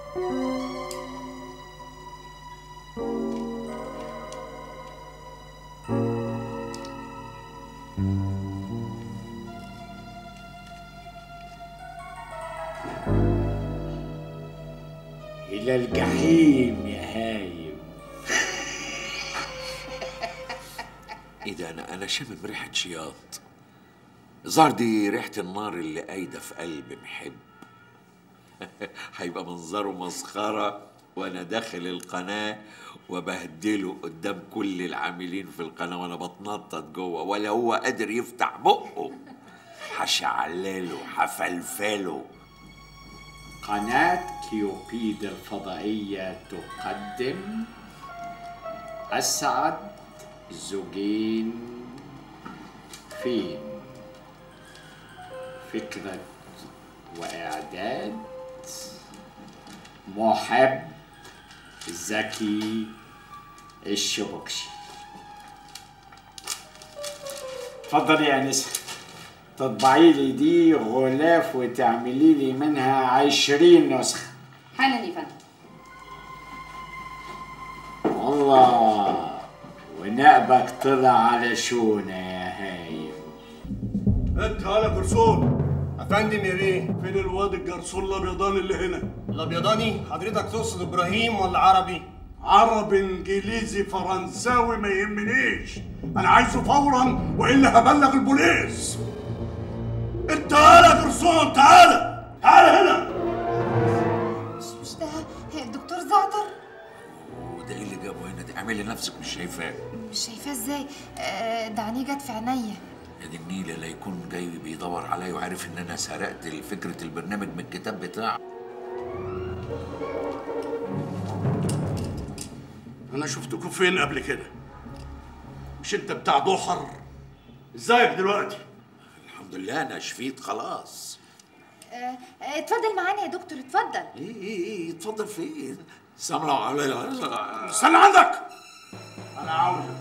إلى الجحيم يا هايم ايه ده انا انا شامم ريحه شياط ظهر دي ريحه النار اللي قايده في قلب محب هيبقى منظره مسخره وانا داخل القناه وبهدله قدام كل العاملين في القناه وانا بتنطط جوه ولا هو قادر يفتح بقه هشعلله هفلفله قناة كيوبيد الفضائية تقدم أسعد زوجين فين فكرة وإعداد محب زكي الشبكشي اتفضلي يا نسا تطبعي لي دي غلاف وتعملي لي منها عشرين نسخة حالا يا فندم والله ونقبك طلع على شونة يا هايم انت هلا جرسون افندم يا بيه فين الواد الجرسون الابيضاني اللي هنا الابيضاني حضرتك تقصد ابراهيم ولا عربي عربي انجليزي فرنساوي ما يهمنيش انا عايزه فورا والا هبلغ البوليس انت هلا جرسون تعالى تعالى هنا مش ده الدكتور زعتر وده ايه اللي جابه هنا دي اعملي نفسك مش شايفاه مش شايفاه ازاي آه، ده عينيه جت في عينيا يا دي النيله لا يكون جاي بيدور عليا وعارف ان انا سرقت فكره البرنامج من الكتاب بتاعه انا شفتكم فين قبل كده مش انت بتاع ضحر ازيك دلوقتي الحمد لله انا شفيت خلاص آه، آه، اتفضل معانا يا دكتور اتفضل ايه ايه ايه اتفضل فين سامع عليا استنى عندك انا عاوزك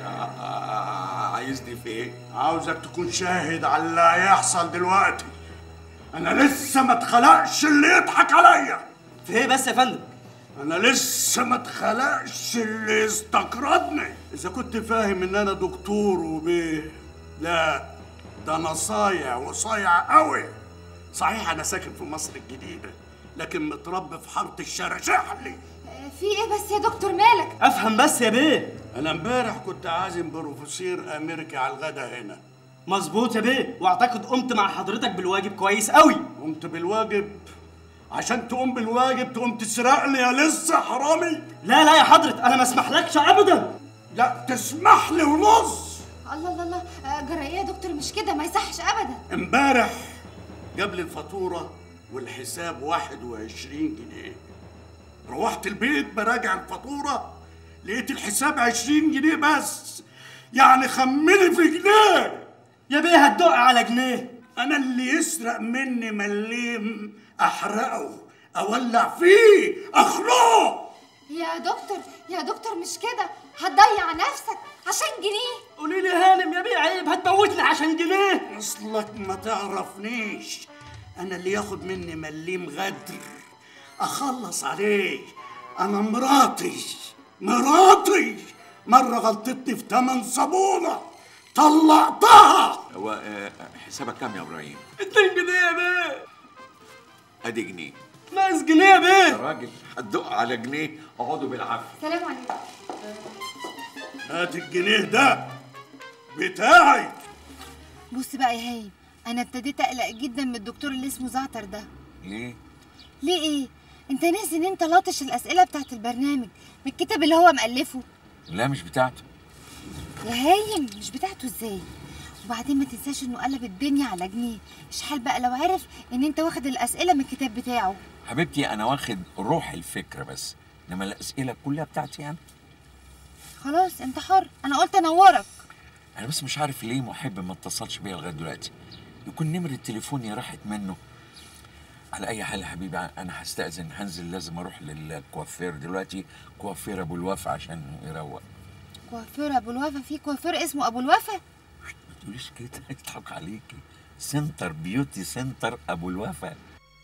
عايزني في ايه عاوزك تكون شاهد على اللي هيحصل دلوقتي انا لسه ما اتخلقش اللي يضحك عليا في ايه بس يا فندم انا لسه ما اتخلقش اللي يستقرضني اذا كنت فاهم ان انا دكتور وبيه لا ده انا صايع وصايع قوي صحيح انا ساكن في مصر الجديده لكن متربي في حاره الشارع شحلي آه، في ايه بس يا دكتور مالك افهم بس يا بيه انا امبارح كنت عازم بروفيسور امريكي على الغدا هنا مظبوط يا بيه واعتقد قمت مع حضرتك بالواجب كويس قوي قمت بالواجب عشان تقوم بالواجب تقوم تسرقني يا لسه حرامي لا لا يا حضرة انا ما اسمحلكش ابدا لا تسمح لي ونص الله الله الله آه، جرى ايه يا دكتور مش كده ما يصحش ابدا امبارح جاب لي الفاتورة والحساب 21 جنيه روحت البيت براجع الفاتورة لقيت الحساب 20 جنيه بس يعني خمني في جنيه يا بيه هتدق على جنيه انا اللي يسرق مني مليم احرقه اولع فيه اخنقه يا دكتور يا دكتور مش كده هتضيع نفسك عشان جنيه قولي لي هانم يا بيه عيب هتموتني عشان جنيه اصلك ما تعرفنيش انا اللي ياخد مني مليم غدر اخلص عليه انا مراتي مراتي مره غلطتني في تمن صابونه طلعتها هو آه، حسابك كام يا ابراهيم 2 جنيه يا بيه ادي جنيه ناقص جنيه يا يا بيه راجل هتدق على جنيه اقعدوا بالعافيه سلام عليكم هات الجنيه ده بتاعي بص بقى يا هايم انا ابتديت اقلق جدا من الدكتور اللي اسمه زعتر ده ليه ليه ايه انت ناسي ان انت لاطش الاسئله بتاعت البرنامج من الكتاب اللي هو مألفه لا مش بتاعته يا هايم مش بتاعته ازاي وبعدين ما تنساش انه قلب الدنيا على جنيه اشحال بقى لو عرف ان انت واخد الاسئله من الكتاب بتاعه حبيبتي انا واخد روح الفكره بس انما الاسئله كلها بتاعتي انا خلاص انت حر انا قلت انورك انا بس مش عارف ليه محب ما اتصلش بيا لغايه دلوقتي يكون نمره تليفوني راحت منه على اي حال يا حبيبي انا هستاذن هنزل لازم اروح للكوافير دلوقتي كوافير ابو الوفا عشان يروق كوافير ابو الوفا في كوافير اسمه ابو الوفا ما تقوليش كده يضحك عليكي سنتر بيوتي سنتر ابو الوفا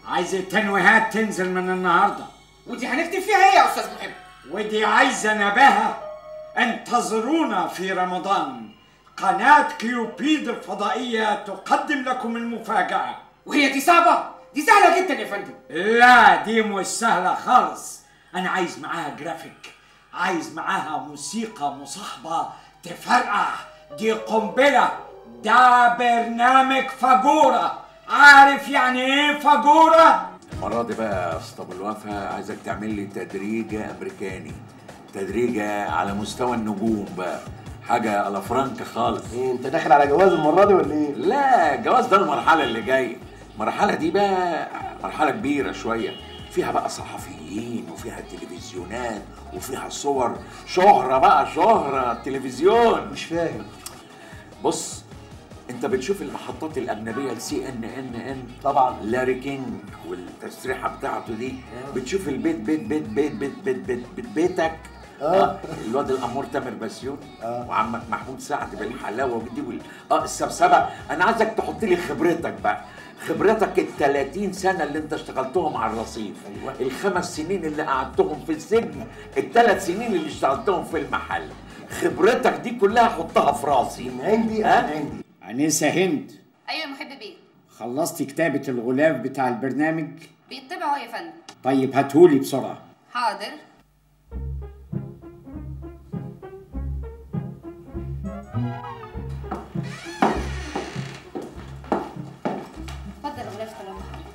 عايز التنويهات تنزل من النهارده ودي هنكتب فيها ايه يا استاذ محب ودي عايزة نباهة انتظرونا في رمضان قناة كيوبيد الفضائية تقدم لكم المفاجأة وهي دي صعبه دي سهله جدا يا فندم لا دي مش سهلة خالص أنا عايز معاها جرافيك عايز معاها موسيقى مصاحبة تفرقع دي قنبلة ده برنامج فاجورة عارف يعني ايه فاجورة؟ المرة دي بقى يا اسطى ابو الوفا عايزك تعمل لي تدريجة امريكاني تدريجة على مستوى النجوم بقى حاجة على فرانك خالص ايه انت داخل على جواز المره دي ولا ايه؟ لا الجواز ده المرحلة اللي جاية المرحلة دي بقى مرحلة كبيرة شوية فيها بقى صحفيين وفيها تلفزيونات وفيها صور شهرة بقى شهرة تلفزيون مش فاهم بص انت بتشوف المحطات الاجنبيه السي ان ان ان طبعا. لاري كينج والتسريحه بتاعته دي بتشوف البيت بيت بيت بيت بيت بيت بيت, بيت بيتك آه. الواد الامور تامر بسيون وعمك محمود سعد بالحلاوه ودي وال... اه السبسبه انا عايزك تحط لي خبرتك بقى خبرتك ال 30 سنه اللي انت اشتغلتهم على الرصيف أيوة. الخمس سنين اللي قعدتهم في السجن الثلاث سنين اللي اشتغلتهم في المحل خبرتك دي كلها حطها في راسي من عندي ها؟ من عندي أنسة هند ايوه يا محب بيه خلصتي كتابة الغلاف بتاع البرنامج؟ بيطبع اهو يا فندم طيب هاتهولي بسرعة حاضر اتفضل الغلاف طالما حضرتك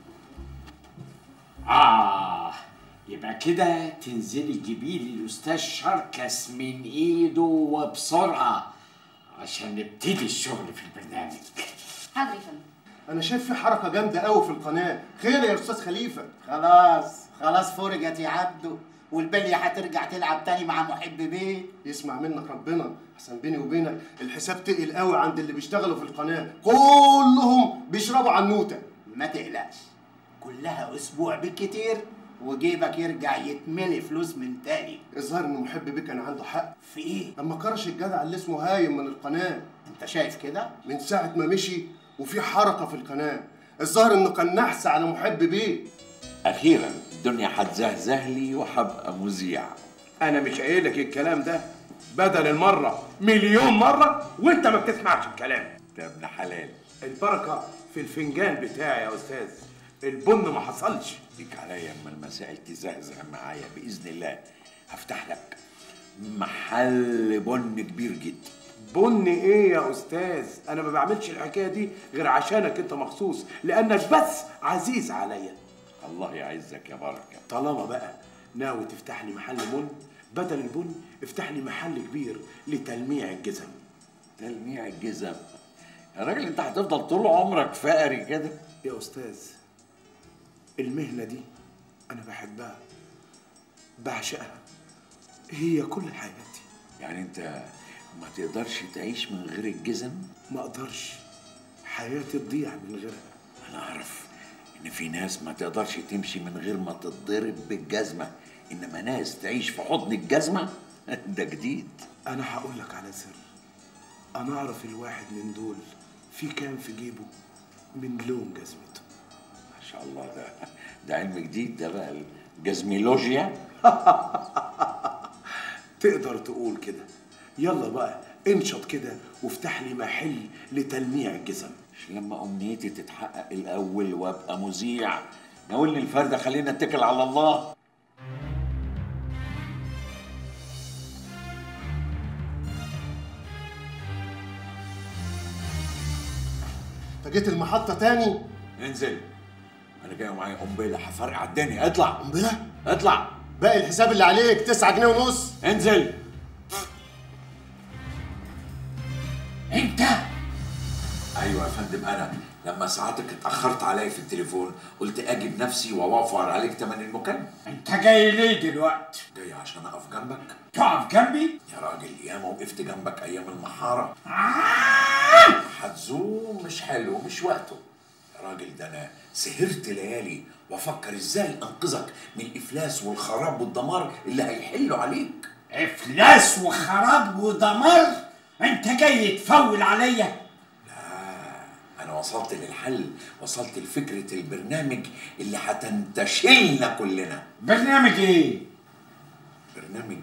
آه يبقى كده تنزلي تجيبي لي الأستاذ شركس من إيده وبسرعة عشان نبتدي الشغل في البرنامج حاضر يا فندم انا شايف في حركه جامده قوي في القناه خير يا استاذ خليفه خلاص خلاص فرجت يا عبده والبلية هترجع تلعب تاني مع محب بيه يسمع منك ربنا احسن بيني وبينك الحساب تقل قوي عند اللي بيشتغلوا في القناه كلهم بيشربوا عنوته ما تقلقش كلها اسبوع بالكتير وجيبك يرجع يتملي فلوس من تاني الظاهر ان محب بيه كان عنده حق في ايه لما كرش الجدع اللي اسمه هايم من القناه انت شايف كده من ساعه ما مشي وفي حركه في القناه الظاهر انه كان نحس على محب بيه اخيرا الدنيا هتزهزه لي وهبقى مذيع انا مش قايل لك الكلام ده بدل المره مليون مره وانت ما بتسمعش الكلام ده ابن حلال البركه في الفنجان بتاعي يا استاذ البن ما حصلش ليك عليا اما المسائل تزهزه معايا باذن الله هفتح لك محل بن كبير جدا بن ايه يا استاذ انا ما بعملش الحكايه دي غير عشانك انت مخصوص لانك بس عزيز عليا الله يعزك يا بركه طالما بقى ناوي تفتح لي محل بن بدل البن افتح لي محل كبير لتلميع الجزم تلميع الجزم يا راجل انت هتفضل طول عمرك فقري كده يا استاذ المهنه دي انا بحبها بعشقها هي كل حياتي يعني انت ما تقدرش تعيش من غير الجزم ما اقدرش حياتي تضيع من غيرها انا اعرف ان في ناس ما تقدرش تمشي من غير ما تتضرب بالجزمه انما ناس تعيش في حضن الجزمه ده جديد انا هقول لك على سر انا اعرف الواحد من دول في كام في جيبه من لون جزمته ما شاء الله ده ده علم جديد ده بقى الجزميلوجيا تقدر تقول كده يلا بقى انشط كده وافتح لي محل لتلميع الجزم مش لما امنيتي تتحقق الاول وابقى مذيع ناولني الفرده خلينا نتكل على الله انت جيت المحطه تاني انزل انا جاي معايا قنبله هفرقع الدنيا اطلع قنبله اطلع باقي الحساب اللي عليك 9 جنيه ونص انزل أنت ايوه يا فندم انا لما ساعتك اتاخرت عليا في التليفون قلت اجي بنفسي واوفر عليك تمن المكالمه أنت جاي ليه دلوقتي؟ جاي عشان اقف جنبك تقف جنبي؟ يا راجل ياما وقفت جنبك ايام المحاره هتزوم مش حلو مش وقته يا راجل ده انا سهرت ليالي وافكر ازاي انقذك من الافلاس والخراب والدمار اللي هيحلوا عليك إفلاس وخراب ودمار؟ أنت جاي تفول عليا؟ انا وصلت للحل وصلت لفكرة البرنامج اللي هتنتشلنا كلنا برنامج ايه؟ برنامج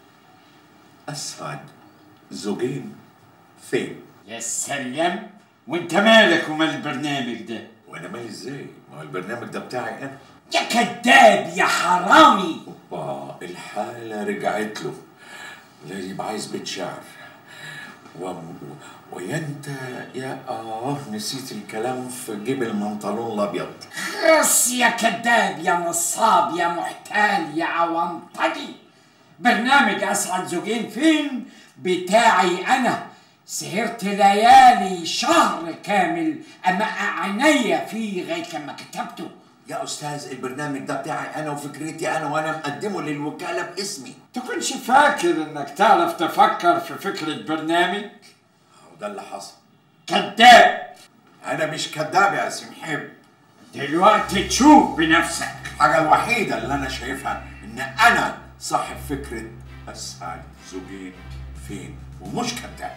أسعد زوجين فين؟ يا سلام وانت مالك ومال البرنامج ده؟ وأنا مالي إزاي؟ ما هو البرنامج ده بتاعي أنا يا كذاب يا حرامي اوبا الحالة رجعت له لازم يبقى عايز بيت شعر و... ويا انت يا اه نسيت الكلام في جيب المنطلون الابيض خرس يا كذاب يا نصاب يا محتال يا عوانطجي برنامج اسعد زوجين فين بتاعي انا سهرت ليالي شهر كامل امقع عينيا فيه لغايه لما كتبته يا استاذ البرنامج ده بتاعي انا وفكرتي انا وانا مقدمه للوكاله باسمي تكونش فاكر انك تعرف تفكر في فكره برنامج وده اللي حصل كذاب انا مش كذاب يا سي محب دلوقتي تشوف بنفسك الحاجه الوحيده اللي انا شايفها ان انا صاحب فكره اسعد زوجين فين ومش كذاب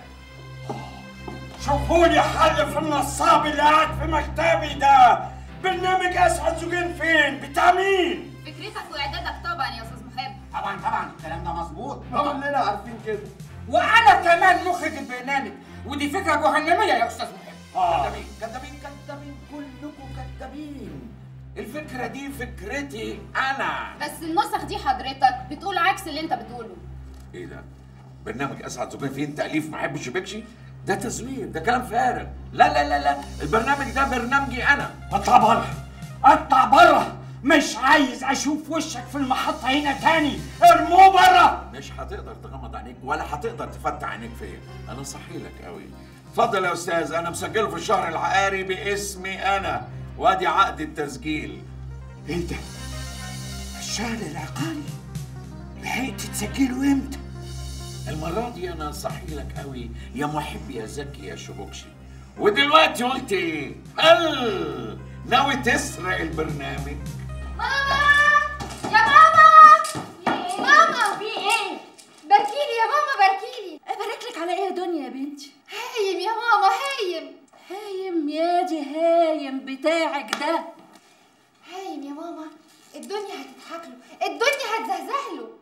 شوفوا لي حل في النصاب اللي قاعد في مكتبي ده برنامج اسعد زوجين فين بتاع مين فكرتك واعدادك طبعا يا استاذ محب طبعا طبعا الكلام ده مظبوط كلنا عارفين كده وانا كمان مخرج البرنامج ودي فكره جهنميه يا استاذ محب كذابين كذابين كذابين كلكم كذابين الفكره دي فكرتي انا بس النسخ دي حضرتك بتقول عكس اللي انت بتقوله ايه ده برنامج اسعد زوجين فين تاليف ما حبش بكشي ده تزوير ده كلام فارغ لا لا لا لا البرنامج ده برنامجي انا اطلع بره اطلع بره مش عايز اشوف وشك في المحطه هنا تاني ارموه بره مش هتقدر تغمض عينيك ولا هتقدر تفتح عينيك فيا انا صحي لك قوي اتفضل يا استاذ انا مسجله في الشهر العقاري باسمي انا وادي عقد التسجيل ايه ده الشهر العقاري لحقت تسجله امتى المرة دي أنا صحي لك قوي يا محب يا زكي يا شبوكشي ودلوقتي قلت إيه؟ هل ناوي تسرق البرنامج؟ ماما يا ماما ماما في ايه باركيلي يا ماما باركيلي ابارك لك على ايه يا دنيا يا بنتي هايم يا ماما هايم هايم يا دي هايم بتاعك ده هايم يا ماما الدنيا هتضحك له الدنيا هتزهزه له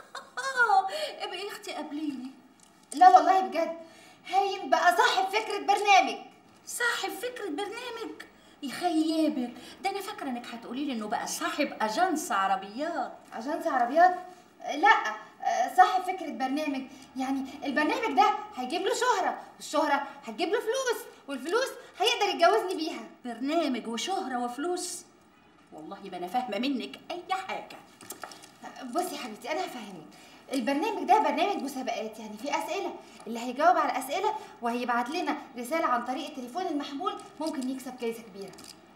ابقي اختي قابليني لا والله بجد هايم بقى صاحب فكرة برنامج صاحب فكرة برنامج يخيبك ده انا فاكره انك هتقولي لي انه بقى صاحب اجنس عربيات اجنس عربيات لا آه، صاحب فكرة برنامج يعني البرنامج ده هيجيب له شهرة والشهرة هتجيب له فلوس والفلوس هيقدر يتجوزني بيها برنامج وشهره وفلوس والله ما انا فاهمه منك اي حاجه بصي يا حبيبتي انا هفهمك البرنامج ده برنامج مسابقات يعني في اسئله اللي هيجاوب على الاسئله وهيبعت لنا رساله عن طريق التليفون المحمول ممكن يكسب جايزه كبيره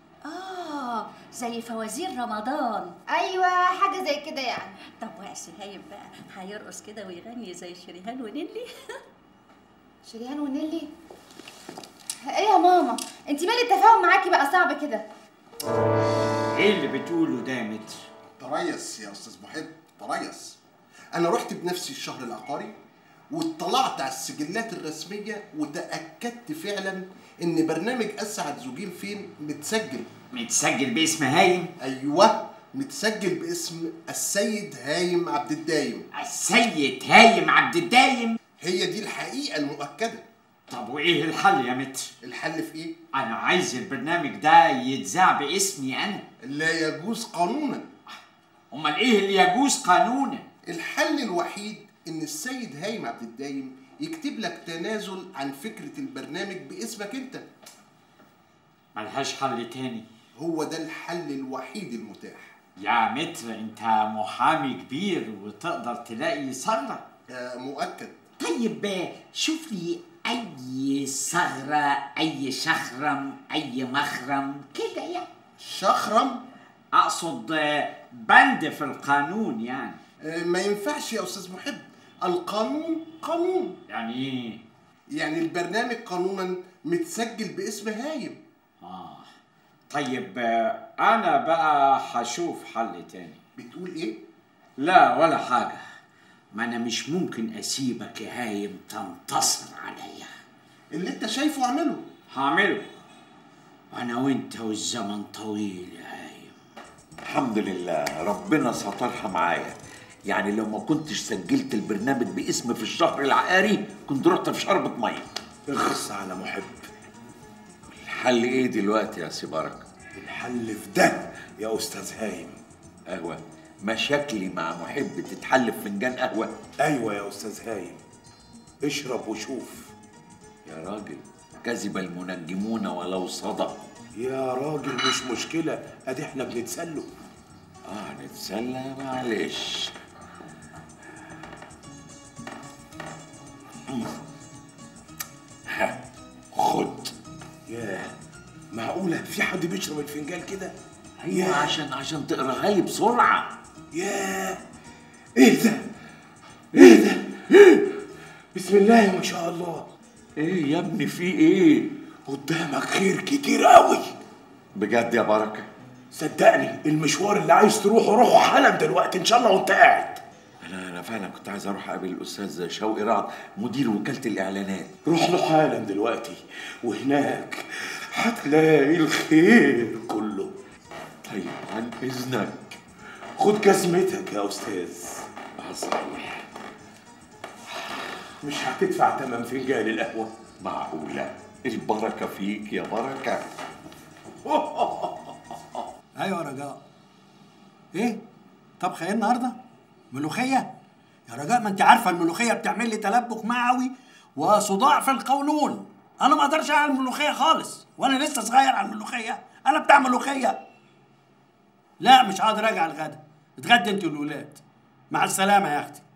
اه زي فوازير رمضان ايوه حاجه زي كده يعني طب واسي هايم بقى هيرقص كده ويغني زي شريهان ونيلي شريهان ونيلي ايه يا ماما انت مال التفاهم معاكي بقى صعب كده ايه اللي بتقوله ده يا متر تريس يا استاذ محب تريس انا رحت بنفسي الشهر العقاري واطلعت على السجلات الرسميه وتاكدت فعلا ان برنامج اسعد زوجين فين متسجل متسجل باسم هايم ايوه متسجل باسم السيد هايم عبد الدايم السيد هايم عبد الدايم هي دي الحقيقه المؤكده طب وايه الحل يا متر الحل في ايه انا عايز البرنامج ده يتذاع باسمي انا لا يجوز قانونا امال ايه اللي يجوز قانونا الحل الوحيد ان السيد هايم عبد الدايم يكتب لك تنازل عن فكره البرنامج باسمك انت ملهاش حل تاني هو ده الحل الوحيد المتاح يا متر انت محامي كبير وتقدر تلاقي ثغرة آه مؤكد طيب شوف لي اي ثغرة اي شخرم اي مخرم كده يعني شخرم اقصد بند في القانون يعني آه ما ينفعش يا استاذ محب القانون قانون يعني ايه يعني البرنامج قانونا متسجل باسم هايم اه طيب آه، انا بقى هشوف حل تاني بتقول ايه لا ولا حاجة ما انا مش ممكن اسيبك يا هايم تنتصر عليا اللي انت شايفه اعمله هعمله انا وانت والزمن طويل يا هايم الحمد لله ربنا سترها معايا يعني لو ما كنتش سجلت البرنامج باسم في الشهر العقاري كنت رحت في شربة ميه اخص على محب الحل ايه دلوقتي يا سي بركه الحل في ده يا استاذ هايم قهوه مشاكلي مع محب تتحل في فنجان قهوه ايوه يا استاذ هايم اشرب وشوف يا راجل كذب المنجمون ولو صدقوا يا راجل مش مشكلة ادي احنا بنتسلوا اه نتسلى معلش ها خد ياه معقولة في حد بيشرب الفنجان كده؟ ايوه عشان عشان تقراها لي بسرعه ياه ايه ده؟ ايه ده؟ إيه؟ بسم الله ما شاء الله ايه يا ابني في ايه قدامك خير كتير قوي بجد يا بركه صدقني المشوار اللي عايز تروحه روحه حالا دلوقتي ان شاء الله وانت قاعد انا انا فعلا كنت عايز اروح اقابل الاستاذ شوقي رعد مدير وكاله الاعلانات روح له حالا دلوقتي وهناك هتلاقي الخير كله طيب عن اذنك خد جزمتك يا استاذ اه صحيح مش هتدفع تمن فنجان القهوه معقوله البركه فيك يا بركه ايوه يا رجاء ايه طبخ ايه النهارده ملوخيه يا رجاء ما انت عارفه الملوخيه بتعمل لي تلبك معوي وصداع في القولون انا ما اقدرش اعمل ملوخيه خالص وانا لسه صغير على الملوخيه انا بتاع ملوخيه لا مش هقدر اجي على الغدا اتغدى انت والولاد مع السلامه يا اختي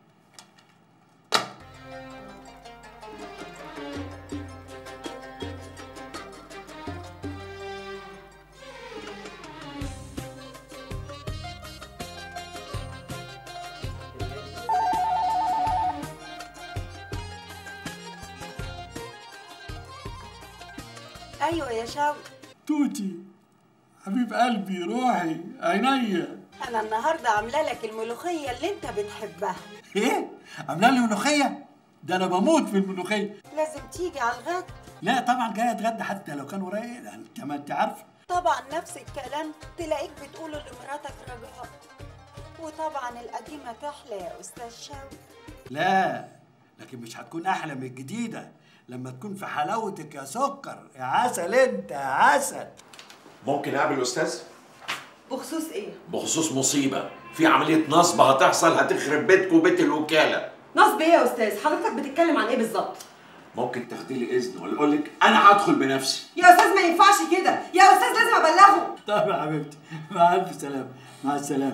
ايوه يا شوقي توتي حبيب قلبي روحي عينيا انا النهارده عامله لك الملوخيه اللي انت بتحبها ايه عامله لي ملوخيه ده انا بموت في الملوخيه لازم تيجي على الغد لا طبعا جاي اتغدى حتى لو كان ورايا انت ما انت عارفه طبعا نفس الكلام تلاقيك بتقوله لمراتك رجاء وطبعا القديمه تحلى يا استاذ شوقي لا لكن مش هتكون احلى من الجديده لما تكون في حلاوتك يا سكر يا عسل انت يا عسل ممكن اقابل الاستاذ بخصوص ايه بخصوص مصيبه في عمليه نصب هتحصل هتخرب بيتكم وبيت الوكاله نصب ايه يا استاذ حضرتك بتتكلم عن ايه بالظبط ممكن تاخدي لي اذن ولا اقول لك انا هدخل بنفسي يا استاذ ما ينفعش كده يا استاذ لازم ابلغه طب يا حبيبتي مع الف سلامه مع السلامه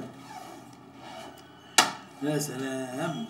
يا سلام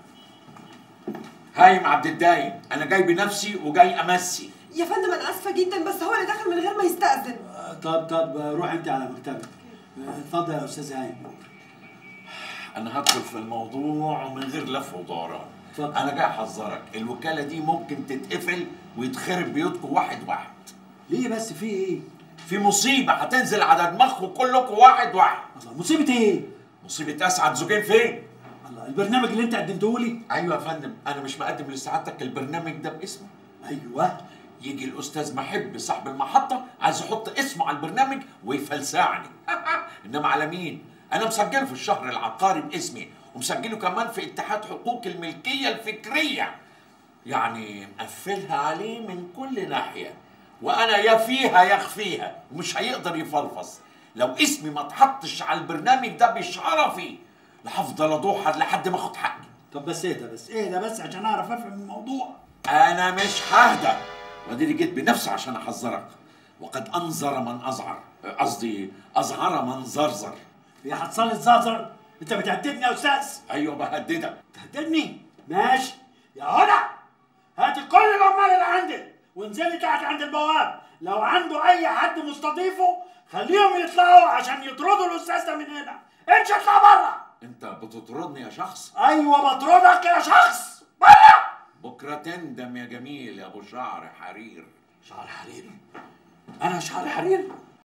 هايم عبد الدايم انا جاي بنفسي وجاي امسي يا فندم انا اسفه جدا بس هو اللي داخل من غير ما يستاذن طب طب روح انت على مكتبك اتفضل يا استاذ هاني انا هدخل في الموضوع من غير لف ودوران انا جاي احذرك الوكاله دي ممكن تتقفل ويتخرب بيوتكم واحد واحد ليه بس في ايه في مصيبه هتنزل على دماغكم كلكم واحد واحد الله مصيبه ايه مصيبه اسعد زوجين فين الله البرنامج اللي انت قدمته لي ايوه يا فندم انا مش مقدم لسعادتك البرنامج ده باسمه ايوه يجي الاستاذ محب صاحب المحطه عايز يحط اسمه على البرنامج ويفلسعني انما على مين انا مسجله في الشهر العقاري باسمي ومسجله كمان في اتحاد حقوق الملكيه الفكريه يعني مقفلها عليه من كل ناحيه وانا يا فيها يا اخفيها ومش هيقدر يفلفص لو اسمي ما اتحطش على البرنامج ده بشرفي لهفضل ادوحر لحد ما اخد حقي طب بس اهدى بس اهدى بس عشان اعرف افهم الموضوع انا مش ههدى واديني جيت بنفسي عشان احذرك وقد انذر من ازعر قصدي ازعر من زرزر هي هتصلي الزعزر انت بتهددني يا استاذ ايوه بهددك تهددني ماشي يا هدى هاتي كل العمال اللي عندك وانزلي تحت عند البواب لو عنده اي حد مستضيفه خليهم يطلعوا عشان يطردوا الاستاذ ده من هنا امشي اطلع بره انت بتطردني يا شخص ايوه بطردك يا شخص بره بكره تندم يا جميل يا ابو شعر حرير شعر حرير انا شعر حرير